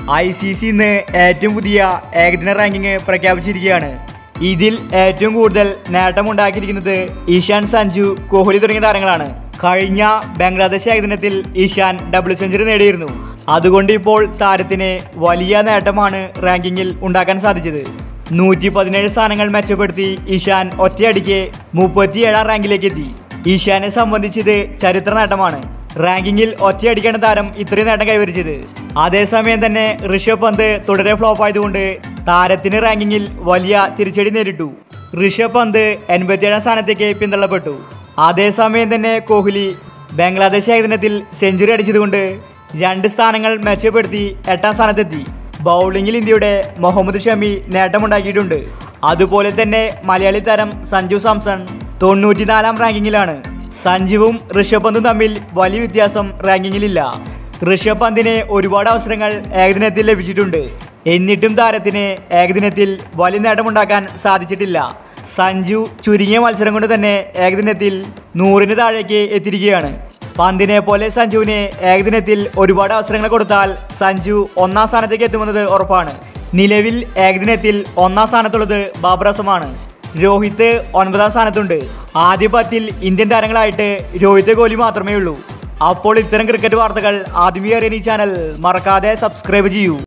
I C C ഇന്ന് ഏറ്റവും പുതിയ ഏകദിന റാങ്കിങ് പ്രഖ്യാപിച്ചിരിക്കുകയാണ് ഇതിൽ ഏറ്റവും കൂടുതൽ നേട്ടമുണ്ടാക്കിയിരിക്കുന്നത് ഇഷാൻ സഞ്ജു കോഹ്ലി തുടങ്ങിയ താരങ്ങളാണ് കഴിഞ്ഞ ബംഗ്ലാദേശ് ഏകദിനത്തിൽ ഇഷാൻ ഡബിൾ സെഞ്ചുറി നേടിയിരുന്നു അതുകൊണ്ട് ഇപ്പോൾ താരത്തിന് വലിയ നേട്ടമാണ് റാങ്കിങ്ങിൽ ഉണ്ടാക്കാൻ സാധിച്ചത് നൂറ്റി പതിനേഴ് സ്ഥാനങ്ങൾ മെച്ചപ്പെടുത്തി ഇഷാൻ ഒറ്റയടിക്ക് മുപ്പത്തിയേഴാം റാങ്കിലേക്ക് എത്തി ഇഷാനെ സംബന്ധിച്ചത് ചരിത്ര നേട്ടമാണ് റാങ്കിങ്ങിൽ ഒറ്റയടിക്കാണ് താരം ഇത്രയും നേട്ടം കൈവരിച്ചത് അതേസമയം തന്നെ ഋഷഭ് പന്ത് തുടരെ ഫ്ലോപ്പ് ആയതുകൊണ്ട് താരത്തിന് റാങ്കിങ്ങിൽ വലിയ തിരിച്ചടി നേരിട്ടു ഋഷഭ് പന്ത് എൺപത്തിയേഴാം സ്ഥാനത്തേക്ക് പിന്തള്ളപ്പെട്ടു അതേസമയം തന്നെ കോഹ്ലി ബംഗ്ലാദേശ് ഏകദിനത്തിൽ സെഞ്ചുറി അടിച്ചതുകൊണ്ട് രണ്ട് സ്ഥാനങ്ങൾ മെച്ചപ്പെടുത്തി എട്ടാം സ്ഥാനത്തെത്തി ബൗളിംഗിൽ ഇന്ത്യയുടെ മുഹമ്മദ് ഷമി നേട്ടമുണ്ടാക്കിയിട്ടുണ്ട് അതുപോലെ തന്നെ മലയാളി താരം സഞ്ജു സാംസൺ തൊണ്ണൂറ്റിനാലാം റാങ്കിങ്ങിലാണ് സഞ്ജുവും ഋഷഭ് പന്തും തമ്മിൽ വലിയ വ്യത്യാസം റാങ്കിങ്ങിലില്ല ഋഷഭ് പന്തിന് ഒരുപാട് അവസരങ്ങൾ ഏകദിനത്തിൽ ലഭിച്ചിട്ടുണ്ട് എന്നിട്ടും താരത്തിന് ഏകദിനത്തിൽ വലിയ നേട്ടമുണ്ടാക്കാൻ സാധിച്ചിട്ടില്ല സഞ്ജു ചുരുങ്ങിയ മത്സരം കൊണ്ട് തന്നെ ഏകദിനത്തിൽ നൂറിന് താഴേക്ക് എത്തിയിരിക്കുകയാണ് പന്തിനെ പോലെ സഞ്ജുവിന് ഏകദിനത്തിൽ ഒരുപാട് അവസരങ്ങൾ കൊടുത്താൽ സഞ്ജു ഒന്നാം സ്ഥാനത്തേക്ക് എത്തുമെന്നത് ഉറപ്പാണ് നിലവിൽ ഏകദിനത്തിൽ ഒന്നാം സ്ഥാനത്തുള്ളത് ബാബർ അസമാണ് രോഹിത് ഒൻപതാം സ്ഥാനത്തുണ്ട് ആദ്യ പത്തിൽ ഇന്ത്യൻ താരങ്ങളായിട്ട് രോഹിത് കോഹ്ലി മാത്രമേ ഉള്ളൂ അപ്പോൾ ഇത്തരം ക്രിക്കറ്റ് വാർത്തകൾ ആദ്യമേ അറിയാൻ ഈ ചാനൽ മറക്കാതെ സബ്സ്ക്രൈബ് ചെയ്യൂ